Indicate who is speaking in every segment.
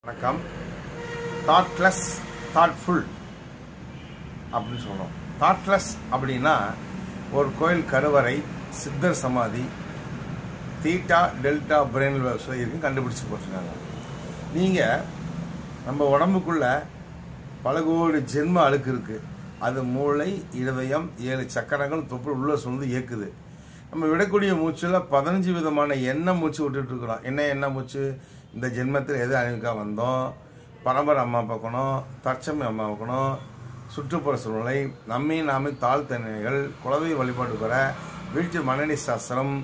Speaker 1: வணக்கம் thoughtless thoughtful அப்படின்னு சொல்றோம் தாட்லெஸ் அப்படின்னா ஒரு கோயில் கருவறை சித்தர் சமாதி தீட்டா டெல்டா பிரெயின் வேவ்ஸ் இருக்கு கண்டுபிடிச்சு போட்டிருக்காங்க நீங்கள் நம்ம உடம்புக்குள்ள பல கோடி ஜென்ம அழுக்கு இருக்கு அது மூளை இருதயம் ஏழு சக்கரங்கள் தொப்பு உள்ள சுழ்ந்து இயக்குது நம்ம விடக்கூடிய மூச்சில் பதினஞ்சு விதமான எண்ணெய் மூச்சு விட்டுட்டு இருக்கிறோம் என்ன எண்ணெய் மூச்சு இந்த ஜென்மத்தில் எது அணிவிக்காக வந்தோம் பரம்பரை அம்மா பார்க்கணும் தற்சமை அம்மா பார்க்கணும் சுற்றுப்புற சூழ்நிலை நம்மை நாமே தாழ்த்தனைகள் குலதெய்வ வழிபாடு பெற வீட்டு மனநி சாஸ்திரம்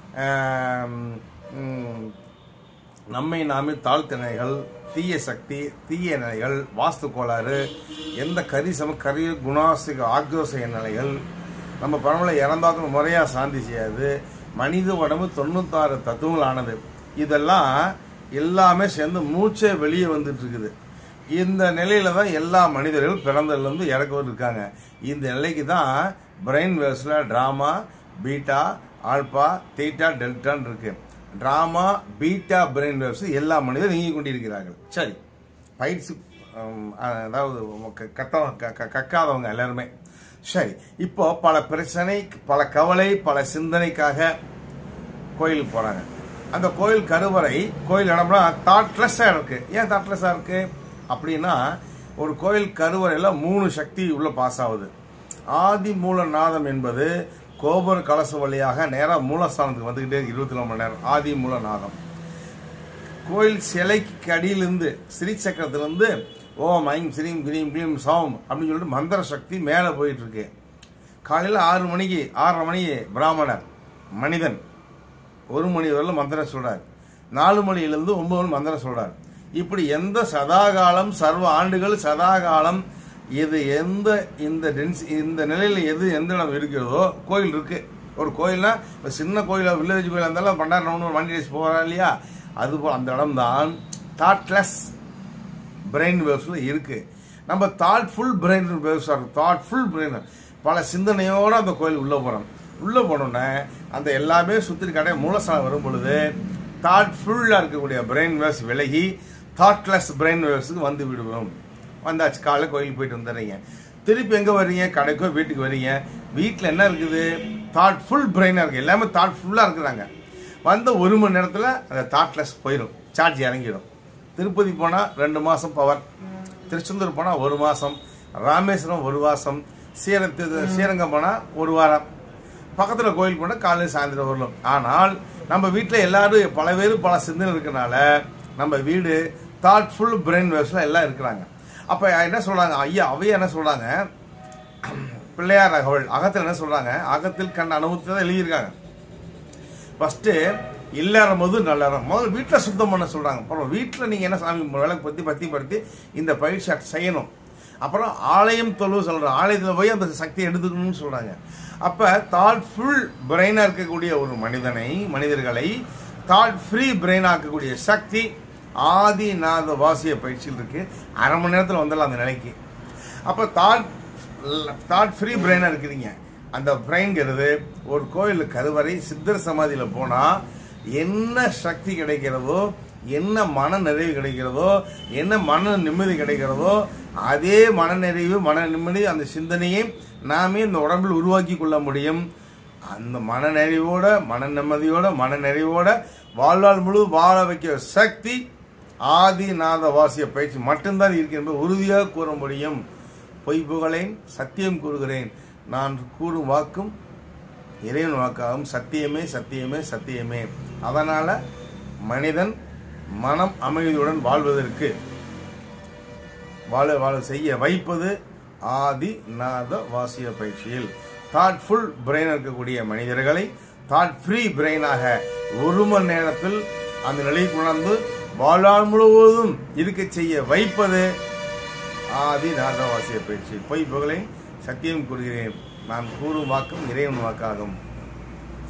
Speaker 1: ஆம், ம், நம்மை நாமே தாழ்த்திணைகள் தீய சக்தி தீய நிலைகள் வாஸ்து கோளாறு எந்த கரிசம கரிய குணாசிக ஆக்ரோச நிலைகள் நம்ம பரம்பரை இறந்தாக்கும் முறையாக சாந்தி செய்யாது மனித உடம்பு தொண்ணூத்தாறு தத்துவங்களானது இதெல்லாம் எல்லாமே சேர்ந்து மூச்சே வெளியே வந்துட்டு இருக்குது இந்த நிலையில தான் எல்லா மனிதர்களும் பிறந்ததுலேருந்து இறக்கவர் இருக்காங்க இந்த நிலைக்கு தான் பிரெயின் வேவ்ஸில் ட்ராமா பீட்டா ஆல்பா தீட்டா டெல்டான்னு இருக்கு ட்ராமா பீட்டா பிரெயின் வேவ்ஸ் எல்லா மனிதரும் நீங்கி கொண்டிருக்கிறார்கள் சரி பயிற்சி ஹம், அதாவது க- கத்தவங்க க- க- கக்காதவங்க எல்லாருமே சரி இப்போ பல பிரச்சனை பல கவலை பல சிந்தனைக்காக கோயிலுக்கு போறாங்க அந்த கோயில் கருவறை கோயில் இடம்னா தாட்லெஸ்ஸாக இருக்கு ஏன் தாட்லெஸ்ஸாக இருக்கு அப்படின்னா ஒரு கோயில் கருவறையில் மூணு சக்தி உள்ள பாஸ் ஆகுது ஆதி மூலநாதம் என்பது கோபுர கலச வழியாக நேராக மூலஸ்தானத்துக்கு வந்துக்கிட்டே இருக்கு இருபத்தி நாலு மணி நேரம் ஆதி மூலநாதம் கோயில் சிலைக்கு அடியிலிருந்து ஸ்ரீ சக்கரத்திலிருந்து ஓம் ஐம் ஸ்ரீம் கிரீம் கிரீம் சௌம் அப்படின்னு சொல்லிட்டு மந்திர சக்தி மேலே போயிட்டு இருக்கு காலையில் ஆறு மணிக்கு ஆறரை மணிக்கு பிராமணர் மனிதன் ஒரு மணி வரையிலும் மந்திரம் சொல்றார் நாலு மணியிலிருந்து ஒன்பது மணி மந்திரம் சொல்றார் இப்படி எந்த சதாகாலம் சர்வ ஆண்டுகள் சதாகாலம் இது எந்த இந்த டென்ஸ் இந்த நிலையில் எது எந்த இடம் இருக்கிறதோ கோயில் இருக்கு ஒரு கோயில்னா இப்போ சின்ன கோயிலாக வில்லேஜ் கோயிலாக இருந்தாலும் பண்டாயிரம் வண்டி டேஸ் போகிறா இல்லையா அதுபோல் அந்த இடம் தான் தாட்லெஸ் பிரெயின் வேவ்ஸில் இருக்கு நம்ம thoughtful brain waves thoughtful brain பல சிந்தனையோடு அந்த கோயில் உள்ளே போகிறோம் உள்ளே போனோன்னே அந்த எல்லாமே சுற்றி கடை மூலஸ்தானம் வரும் பொழுது தாட்ஃபுல்லாக இருக்கக்கூடிய பிரெயின் வேவ்ஸ் விலகி தாட்லெஸ் பிரெயின் வேவ்ஸுக்கு வந்து விடுவோம் வந்தாச்சு காலைல கோயிலுக்கு போயிட்டு வந்துடுறீங்க திருப்பி எங்கே வர்றீங்க கடைக்கோ வீட்டுக்கு வர்றீங்க வீட்டில் என்ன இருக்குது தாட்ஃபுல் பிரெயினாக இருக்குது எல்லாமே தாட்ஃபுல்லாக இருக்கிறாங்க வந்த ஒரு மணி நேரத்தில் அந்த தாட்லெஸ் போயிடும் சார்ஜ் இறங்கிடும் திருப்பதி போனால் ரெண்டு மாதம் பவர் திருச்செந்தூர் போனால் ஒரு மாதம் ராமேஸ்வரம் ஒரு மாதம் ஸ்ரீரங்க ஸ்ரீரங்கம் போனால் ஒரு வாரம் பக்கத்தில் கோயில் போனால் காலையில் சாயந்தரம் வரலாம் ஆனால் நம்ம வீட்டில் எல்லாரும் பல பேர் பல சிந்தனை இருக்கனால நம்ம வீடு தாட்ஃபுல் பிரெயின் வேவ்ஸில் எல்லாம் இருக்கிறாங்க அப்போ என்ன சொல்கிறாங்க ஐயா அவையா என்ன சொல்கிறாங்க பிள்ளையார் அகவல் அகத்தில் என்ன சொல்கிறாங்க அகத்தில் கண்ட அனுபவத்தை தான் எழுதியிருக்காங்க ஃபஸ்ட்டு இல்லறம் போது நல்லறம் முதல்ல வீட்டில் சுத்தம் பண்ண சொல்கிறாங்க அப்புறம் வீட்டில் நீங்கள் என்ன சாமி விளக்கு பற்றி பற்றி படுத்தி இந்த பயிற்சி செய்யணும் அப்புறம் ஆலயம் தொழுவு சொல்கிறோம் ஆலயத்தில் போய் அந்த சக்தியை எடுத்துக்கணும்னு சொல்கிறாங்க அப்போ தாட் ஃபுல் பிரெயினாக இருக்கக்கூடிய ஒரு மனிதனை மனிதர்களை தாட் ஃப்ரீ பிரெயின் ஆக்கக்கூடிய சக்தி ஆதிநாத வாசிய பயிற்சியில் இருக்கு அரை மணி நேரத்தில் வந்துடலாம் அந்த நிலைக்கு அப்போ தாட் தாட் ஃப்ரீ பிரெயினாக இருக்கிறீங்க அந்த பிரெயின்கிறது ஒரு கோயில் கருவறை சித்தர் சமாதியில் போனால் என்ன சக்தி கிடைக்கிறதோ என்ன மன நிறைவு கிடைக்கிறதோ என்ன மன நிம்மதி கிடைக்கிறதோ அதே மன நிறைவு மன நிம்மதி அந்த சிந்தனையை நாமே இந்த உடம்பில் உருவாக்கி கொள்ள முடியும் அந்த மன நிறைவோட மன நிம்மதியோட மன நிறைவோட வாழ்நாள் முழு வாழ வைக்கிற சக்தி ஆதிநாத வாசிய பயிற்சி மட்டும்தான் இருக்கு என்பது உறுதியாக கூற முடியும் பொய் புகழேன் சத்தியம் கூறுகிறேன் நான் கூறும் வாக்கும் இறைவன் வாக்காகும் சத்தியமே சத்தியமே சத்தியமே அதனால மனிதன் மனம் அமைதியுடன் வாழ்வதற்கு வாழ வாழ செய்ய வைப்பது ஆதி நாத வாசிய பயிற்சியில் தாட்ஃபுல் பிரெயின் இருக்கக்கூடிய மனிதர்களை தாட் ஃப்ரீ பிரெயினாக ஒரு மணி நேரத்தில் அந்த நிலைக்கு உணர்ந்து வாழ்நாள் முழுவதும் இருக்க செய்ய வைப்பது ஆதி நாதவாசிய பயிற்சி பொய் புகழை சத்தியம் கூறுகிறேன் நான் கூறும் வாக்கும் இறைவன் வாக்காகும்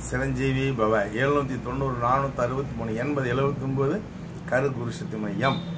Speaker 1: சிரஞ்சீவி பவ எழுநூத்தி தொண்ணூறு நானூத்தி அறுபத்தி மூணு எண்பது எழுபத்தி ஒன்பது கரு குரு சக்தி மையம்